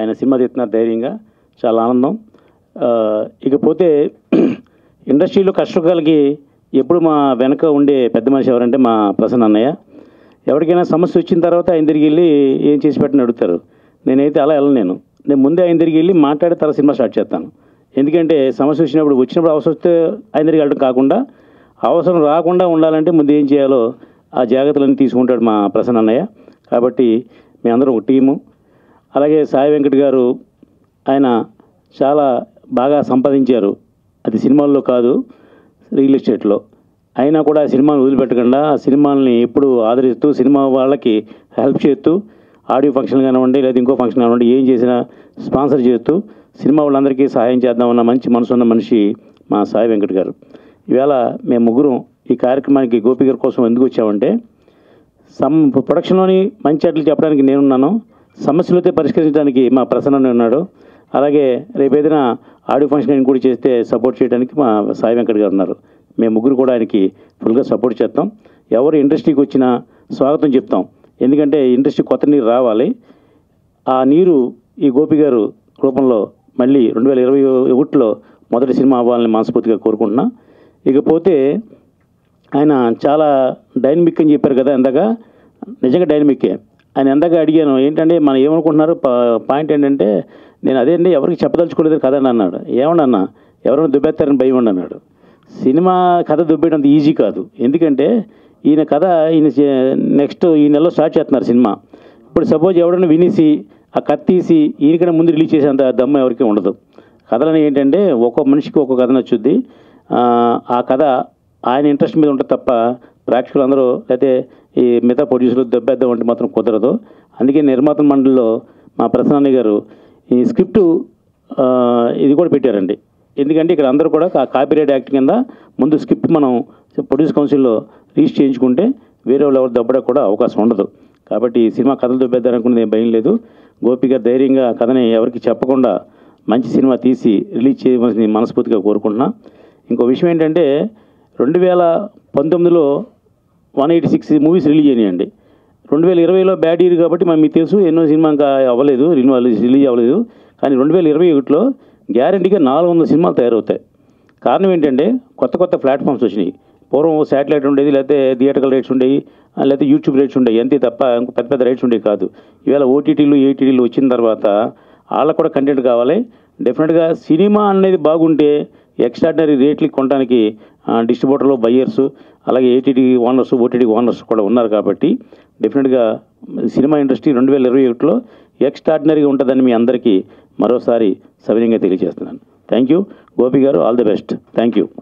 ఆయన సినిమా తీస్తున్నారు ధైర్యంగా చాలా ఆనందం ఆ, ఇకపోతే ఇండస్ట్రీలో కష్టకాలకి ఎప్పుడు మా వెనక ఉండే పెద్ద మనిషి ఎవరంటే మా ప్రసన్న అన్నయ్య ఎవరికైనా సమస్య వచ్చిన తర్వాత ఆయన తిరిగి వెళ్ళి ఏం చేసి పెట్టని అడుగుతారు నేనైతే అలా వెళ్ళను నేను నేను ముందే ఆయన తిరిగి వెళ్ళి మాట్లాడి తర్వాత సినిమా స్టార్ట్ చేస్తాను ఎందుకంటే సమస్య వచ్చినప్పుడు వచ్చినప్పుడు అవసరం వస్తే ఆయన తిరిగి వెళ్ళడం కాకుండా అవసరం రాకుండా ఉండాలంటే ముందు ఏం చేయాలో ఆ జాగ్రత్తలన్నీ తీసుకుంటాడు మా ప్రసన్న అన్నయ్య కాబట్టి మీ అందరం ఒక టీము అలాగే సాయి వెంకట్ గారు ఆయన చాలా బాగా సంపాదించారు అది సినిమాల్లో కాదు రియల్ ఎస్టేట్లో అయినా కూడా ఆ సినిమాను వదిలిపెట్టకుండా ఆ సినిమాల్ని ఎప్పుడు ఆదరిస్తూ సినిమా వాళ్ళకి హెల్ప్ చేస్తూ ఆడియో ఫంక్షన్ కానివ్వండి లేదా ఇంకో ఫంక్షన్ కానివ్వండి ఏం చేసినా స్పాన్సర్ చేస్తూ సినిమా వాళ్ళందరికీ సహాయం చేద్దామన్న మంచి మనసు ఉన్న మనిషి మా సాయి వెంకట్ గారు ఈవేళ మేము ముగ్గురం ఈ కార్యక్రమానికి గోపి గారి కోసం ఎందుకు వచ్చామంటే సమ్ ప్రొడక్షన్లోని మంచి అట్లు చెప్పడానికి నేనున్నాను సమస్యలతో పరిష్కరించడానికి మా ప్రసన్న ఉన్నాడు అలాగే రేపు ఏదైనా ఆడియో ఫంక్షన్ ఆయన కూడా చేస్తే సపోర్ట్ చేయడానికి మా సాయి వెంకట్ గారు ఉన్నారు మేము ముగ్గురు కూడా ఆయనకి ఫుల్గా సపోర్ట్ చేస్తాం ఎవరు ఇండస్ట్రీకి వచ్చినా స్వాగతం చెప్తాం ఎందుకంటే ఇండస్ట్రీ కొత్త నీరు రావాలి ఆ నీరు ఈ గోపి గారు రూపంలో మళ్ళీ రెండు వేల ఇరవై ఒకటిలో మొదటి సినిమా అవ్వాలని మనస్ఫూర్తిగా కోరుకుంటున్నా ఇకపోతే ఆయన చాలా డైనమిక్ అని చెప్పారు కదా ఇందాక నిజంగా డైనమిక్కే ఆయన ఎందాక అడిగాను ఏంటంటే మనం ఏమనుకుంటున్నారు పా- పాయింట్ ఏంటంటే నేను అదే అండి ఎవరికి చెప్పదలుచుకోలేదు కదండి అన్నాడు ఏమన్నా అన్న ఎవరైనా దుబ్బెత్తారని భయం ఉండి అన్నాడు సినిమా కథ దుబ్బేయడం అంత ఈజీ కాదు ఎందుకంటే ఈయన కథ ఈయన నెక్స్ట్ ఈ నెలలో స్టార్ట్ చేస్తున్నారు సినిమా ఇప్పుడు సపోజ్ ఎవడైనా వినేసి ఆ కథ తీసి ఈయనకన్నా ముందు రిలీజ్ చేసేంత దమ్మ ఎవరికి ఉండదు కథలని ఏంటంటే ఒక్కో మనిషికి ఒక్కో కథ నచ్చుద్ది ఆ, ఆ కథ ఆయన ఇంట్రెస్ట్ మీద ఉంటుంది తప్ప ప్రేక్షకులు అందరూ లేకపోతే ఈ మిగతా ప్రొడ్యూసర్లు దెబ్బేద్దాం అంటే మాత్రం కుదరదు అందుకే నిర్మాత మండలిలో మా ప్రసన్న గారు ఈ స్క్రిప్ట్ ఆ, ఇది కూడా పెట్టారండి ఎందుకంటే ఇక్కడ అందరూ కూడా కాపీరైట్ యాక్ట్ కింద ముందు స్క్రిప్ట్ మనం ప్రొడ్యూస్ కౌన్సిల్లో రిజిస్టర్ చేయించుకుంటే వేరే వాళ్ళు ఎవరు దెబ్బడానికి కూడా అవకాశం ఉండదు కాబట్టి ఈ సినిమా కథలు దెబ్బేద్దారనుకున్నది ఏం భయం లేదు గోపి గారు ధైర్యంగా కథని ఎవరికి చెప్పకుండా మంచి సినిమా తీసి రిలీజ్ చేయవలసింది మనస్ఫూర్తిగా కోరుకుంటున్నా ఇంకో విషయం ఏంటంటే రెండు వేల పంతొమ్మిదిలో one eighty six movies release అయినాయండి రెండు వేల ఇరవైలో బ్యాడ్ ఇయర్ కాబట్టి మనం మీకు తెలుసు ఎన్నో సినిమా ఇంకా అవ్వలేదు రిన్యూవల్ రిలీజ్ అవ్వలేదు కానీ రెండు వేల ఇరవై ఒకటిలో గ్యారంటీగా నాలుగు వందల సినిమాలు తయారవుతాయి కారణం ఏంటంటే కొత్త కొత్త ప్లాట్ఫామ్స్ వచ్చినాయి పూర్వం శాటిలైట్ ఉండేది లేకపోతే థియేటర్కల్ రేట్స్ ఉండేవి ఆ, లేకపోతే యూట్యూబ్ రేట్స్ ఉండేవి అంతే తప్ప ఇంకో పెద్ద పెద్ద రేట్స్ ఉండేవి కాదు ఇవాళ ఓటీటీలు ఏటీటీలు వచ్చిన తర్వాత వాళ్ళకు కూడా కంటెంట్ కావాలి డెఫినెట్గా సినిమా అనేది బాగుంటే ఎక్స్ట్రాడినరీ రేట్లు కొనడానికి డిస్ట్రిబ్యూటర్లు బయ్యర్స్ అలాగే ఏటీటీ ఓనర్స్ ఓటీటీ ఓనర్స్ కూడా ఉన్నారు కాబట్టి డెఫినెట్గా సినిమా ఇండస్ట్రీ రెండు వేల ఇరవై ఒకటిలో ఎక్స్ట్రాడినరీగా ఉంటుందని మీ అందరికీ మరోసారి సవినయంగా తెలియజేస్తున్నాను thank you Gopi garu all the best thank you